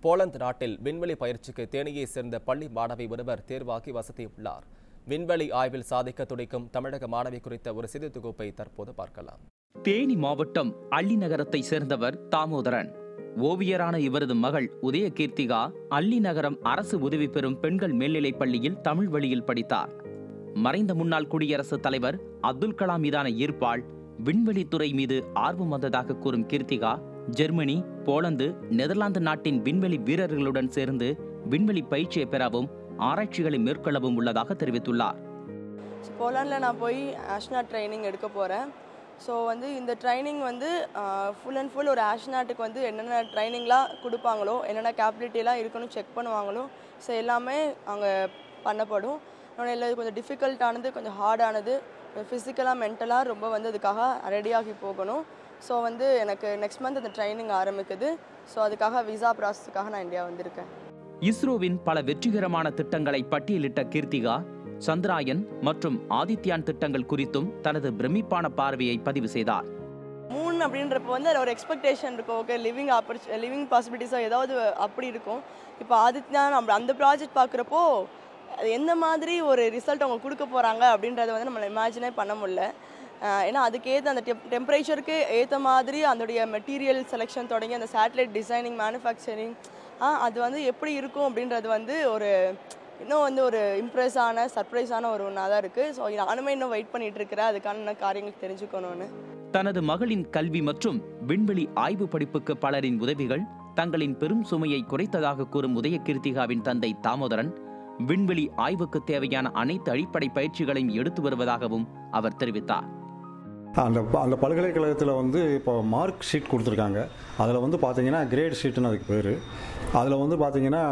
Poland நாட்டில் விண்வெளி பயிற்சிக்கு தேனியை சேர்ந்த பள்ளி மாணவி ஒருவர் தேர்வாகி வசதியுள்ளார் விண்வெளி ஆய்வில் சாதிக்க துடிக்கும் தமிழக மாணவி குறித்த ஒரு செய்தி தொகுப்பை தற்போது பார்க்கலாம் தேனி மாவட்டம் அள்ளி நகரத்தை சேர்ந்தவர் தாமோதரன் ஓவியரான இவரது மகள் உதயகீர்த்திகா அள்ளி நகரம் அரசு உதவி பெறும் பெண்கள் மேல்நிலைப் பள்ளியில் தமிழ் வழியில் படித்தார் மறைந்த முன்னாள் குடியரசுத் தலைவர் அப்துல் கலாம் மீதான ஈர்ப்பால் விண்வெளித்துறை மீது ஆர்வம் வந்ததாக கூறும் கீர்த்திகா ஜெர்மனி போலந்து நெதர்லாந்து நாட்டின் விண்வெளி வீரர்களுடன் சேர்ந்து விண்வெளி பயிற்சியை பெறவும் ஆராய்ச்சிகளை மேற்கொள்ளவும் உள்ளதாக தெரிவித்துள்ளார் போலாண்டில் நான் போய் ஆஷ்னாட் ட்ரைனிங் எடுக்க போகிறேன் ஸோ வந்து இந்த ட்ரைனிங் வந்து ஃபுல் அண்ட் ஃபுல் ஒரு ஆஷ்னாட்டுக்கு வந்து என்னென்ன ட்ரைனிங்லாம் கொடுப்பாங்களோ என்னென்ன கேப்பபிலிட்டிலாம் இருக்குன்னு செக் பண்ணுவாங்களோ ஸோ எல்லாமே அங்கே பண்ணப்படும் இன்னொன்று இல்லை இது கொஞ்சம் டிஃபிகல்ட்டானது கொஞ்சம் ஹார்டானது ஃபிசிக்கலாக மென்டலாக ரொம்ப வந்து அதுக்காக ரெடியாகி போகணும் ஸோ வந்து எனக்கு நெக்ஸ்ட் மந்த் அந்த ட்ரைனிங் ஆரம்பிக்குது ஸோ அதுக்காக விசா ப்ராசஸ்க்காக நான் இந்தியா வந்திருக்கேன் இஸ்ரோவின் பல வெற்றிகரமான திட்டங்களை பட்டியலிட்ட கீர்த்திகா சந்திராயன் மற்றும் ஆதித்யான் திட்டங்கள் குறித்தும் தனது பிரமிப்பான பார்வையை பதிவு செய்தார் மூணு அப்படின்றப்ப வந்து அதில் ஒரு எக்ஸ்பெக்டேஷன் இருக்கும் ஓகே லிவிங் ஆப்பர்ச்சு லிவிங் பாசிபிலிட்டிஸோ ஏதாவது அப்படி இருக்கும் இப்போ ஆதித்யா நம்ம அந்த ப்ராஜெக்ட் பார்க்குறப்போ அது எந்த மாதிரி ஒரு ரிசல்ட் அவங்க கொடுக்க போகிறாங்க அப்படின்றத வந்து நம்மளை இமேஜினே பண்ண முடியல அஹ் ஏன்னா அதுக்கேற்ற அந்த டெம் டெம்பரேச்சருக்கு ஏற்ற மாதிரி அதோடைய மெட்டீரியல் செலெக்ஷன் தொடங்கி அந்த சேட்டலைட் டிசைனிங் மேனுஃபேக்சரிங் அது வந்து எப்படி இருக்கும் அப்படின்றது வந்து ஒரு இன்னும் வந்து ஒரு இம்ப்ரெஸ்ஸான சர்ப்ரைஸான ஒரு ஒன்றா தான் இருக்குது ஸோ நானுமே இன்னும் வெயிட் பண்ணிட்டு இருக்கிறேன் அதுக்கான காரியங்கள் தெரிஞ்சுக்கணும்னு தனது மகளின் கல்வி மற்றும் விண்வெளி ஆய்வு படிப்புக்கு பலரின் உதவிகள் தங்களின் பெரும் சுமையை குறைத்ததாக கூறும் உதயகீர்த்திகாவின் தந்தை தாமோதரன் விண்வெளி ஆய்வுக்கு தேவையான அனைத்து அடிப்படை பயிற்சிகளையும் எடுத்து வருவதாகவும் அவர் தெரிவித்தார் அந்த ப- அந்த பல்கலைக்கழகத்தில் வந்து இப்போ மார்க் ஷீட் கொடுத்துருக்காங்க அதில் வந்து பார்த்தீங்கன்னா கிரேட் ஷீட்டுன்னு அதுக்கு பேர் அதில் வந்து பார்த்தீங்கன்னா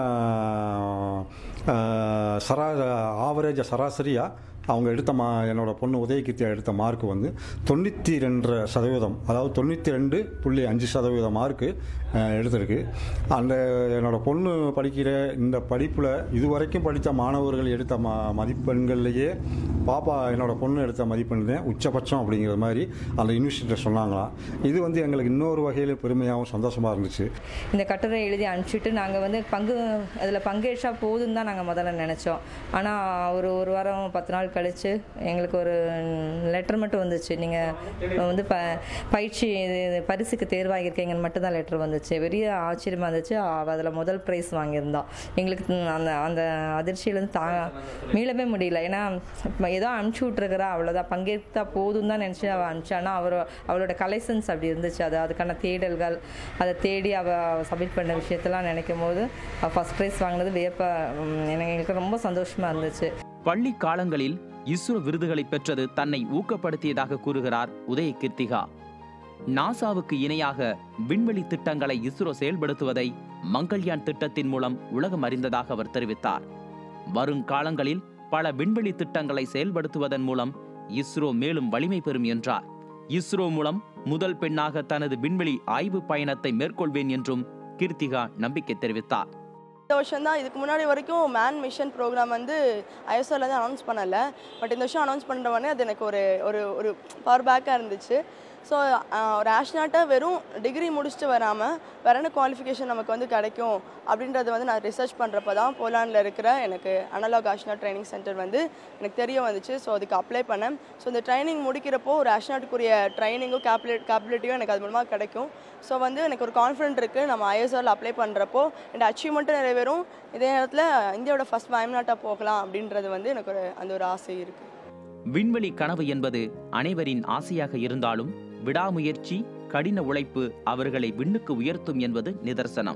ஆஹ், சரா ஆவரேஜ் சராசரியாக அவங்க எடுத்த மா என்னோட பொண்ணு உதயகீர்த்தியா எடுத்த மார்க் வந்து தொண்ணூற்றி ரெண்டரை சதவீதம் அதாவது தொண்ணூற்றி ரெண்டு புள்ளி அஞ்சு சதவீத மார்க்கு எடுத்திருக்கு அந்த என்னோட பொண்ணு படிக்கிற இந்த படிப்பில் இதுவரைக்கும் படித்த மாணவர்கள் எடுத்த ம மதிப்பெண்கள்லேயே பாப்பா என்னோட பொண்ணு எடுத்த மதிப்பெண் தான் உச்சபட்சம் அப்படிங்கிற மாதிரி அந்த யூனிவர்சிட்டியில் சொன்னாங்களாம் இது வந்து எங்களுக்கு இன்னொரு வகையில் பெருமையாகவும் சந்தோஷமாக இருந்துச்சு இந்த கட்டுரை எழுதி அனுப்பிச்சிட்டு நாங்கள் வந்து பங்கு அதில் பங்கேற்றா போதும் தான் நாங்கள் முதல்ல நினச்சோம் ஆனால் ஒரு ஒரு வாரம் பத்து நாள் கழித்து எங்களுக்கு ஒரு லெட்டர் மட்டும் வந்துச்சு நீங்கள் வந்து ப பயிற்சி இது இது பரிசுக்கு தேர்வாகியிருக்கீங்கன்னு மட்டும் தான் லெட்டர் வந்துச்சு பெரிய ஆச்சரியமாக இருந்துச்சு அதில் முதல் ப்ரைஸ் வாங்கியிருந்தோம் எங்களுக்கு அந்த அந்த அதிர்ச்சியிலேருந்து தா மீளவே முடியல ஏன்னா இப்ப ஏதோ அனுப்பிச்சி விட்ருக்கிறா அவ்வளோதான் பங்கேற்றா போதும் தான் நினச்சி அவள் அனுப்பிச்சானா அவர் அவளோட கலெக்ஷன்ஸ் அப்படி இருந்துச்சு அது அதுக்கான தேடல்கள் அதை தேடி அவள் சப்மிட் பண்ண விஷயத்தெல்லாம் நினைக்கும் போது ஃபஸ்ட் ப்ரைஸ் வாங்கினது வியப்ப உம், எனக்கு எங்களுக்கு ரொம்ப சந்தோஷமாக இருந்துச்சு பள்ளி காலங்களில் இஸ்ரோ விருதுகளை பெற்றது தன்னை ஊக்கப்படுத்தியதாக கூறுகிறார் உதயகீர்த்திகா நாசாவுக்கு இணையாக விண்வெளி திட்டங்களை இஸ்ரோ செயல்படுத்துவதை மங்கள்யான் திட்டத்தின் மூலம் உலகம் அறிந்ததாக அவர் தெரிவித்தார் வருங்காலங்களில் பல விண்வெளி திட்டங்களை செயல்படுத்துவதன் மூலம் இஸ்ரோ மேலும் வலிமை பெறும் என்றார் இஸ்ரோ மூலம் முதல் பெண்ணாக தனது விண்வெளி ஆய்வு பயணத்தை மேற்கொள்வேன் என்றும் கீர்த்திகா நம்பிக்கை தெரிவித்தார் இந்த வருஷம் தான் இதுக்கு முன்னாடி வரைக்கும் மேன் மிஷன் ப்ரோக்ராம் வந்து ஐஎஸ்ஓல தான் அனௌன்ஸ் பண்ணலை பட் இந்த வருஷம் அனௌன்ஸ் பண்ணுற உடனே அது எனக்கு ஒரு ஒரு ஒரு பவர் பேக்காக இருந்துச்சு ஸோ ஒரு ஆஷ்னாட்டை வெறும் டிகிரி முடிச்சுட்டு வராமல் வேற என்ன குவாலிஃபிகேஷன் நமக்கு வந்து கிடைக்கும் அப்படின்றத வந்து நான் ரிசர்ச் பண்ணுறப்ப தான் போலாண்டில் இருக்கிற எனக்கு அனலாக் ஆஷ்னாட் ட்ரைனிங் சென்டர் வந்து எனக்கு தெரிய வந்துச்சு ஸோ அதுக்கு அப்ளை பண்ணேன் ஸோ இந்த ட்ரைனிங் முடிக்கிறப்போ ஒரு ஆஷ்னாட்டுக்குரிய ட்ரைனிங்கும் கேப்லேட் கேபிலிட்டியும் எனக்கு அது மூலமாக கிடைக்கும் ஸோ வந்து எனக்கு ஒரு கான்ஃபிடென்ட் இருக்குது நம்ம ஐஎஸ்ஆரில் அப்ளை பண்ணுறப்போ என்னோட அச்சீவ்மெண்ட்டும் நிறைவேறும் இதே நேரத்தில் இந்தியாவோட ஃபஸ்ட் வயம்நாட்டாக போகலாம் அப்படின்றது வந்து எனக்கு ஒரு அந்த ஒரு ஆசை இருக்குது விண்வெளி கனவு என்பது அனைவரின் ஆசையாக இருந்தாலும் விடாமுயற்சி கடின உழைப்பு அவர்களை விண்ணுக்கு உயர்த்தும் என்பது நிதர்சனம்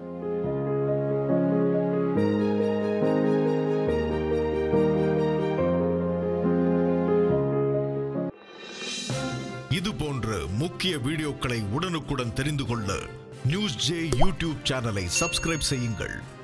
இது போன்ற முக்கிய வீடியோக்களை உடனுக்குடன் தெரிந்து கொள்ள நியூஸ் ஜே யூடியூப் சேனலை சப்ஸ்கிரைப் செய்யுங்கள்